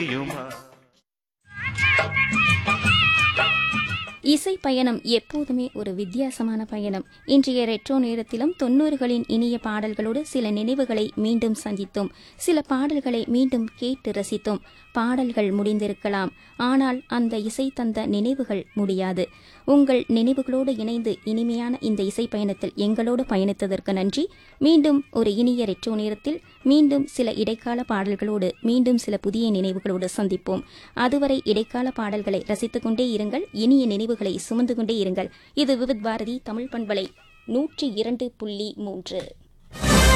தெரியுமா இசை பயணம் எப்போதுமே ஒரு வித்தியாசமான பயணம் இன்றைய ரெட்ரோ நேரத்திலும் தொன்னூறுகளின் இனிய பாடல்களோடு சில நினைவுகளை மீண்டும் சந்தித்தோம் சில பாடல்களை மீண்டும் கேட்டு ரசித்தோம் பாடல்கள் முடிந்திருக்கலாம் ஆனால் அந்த இசை தந்த நினைவுகள் முடியாது உங்கள் நினைவுகளோடு இணைந்து இனிமையான இந்த இசை பயணத்தில் எங்களோடு பயணித்ததற்கு நன்றி மீண்டும் ஒரு இனிய ரெட்ரோ நேரத்தில் மீண்டும் சில இடைக்கால பாடல்களோடு மீண்டும் சில புதிய நினைவுகளோடு சந்திப்போம் அதுவரை இடைக்கால பாடல்களை ரசித்துக் கொண்டே இருங்கள் இனிய நினைவுகளை சுமந்து கொண்டே இருங்கள் இது விவித் பாரதி தமிழ் பண்பலை நூற்றி இரண்டு புள்ளி மூன்று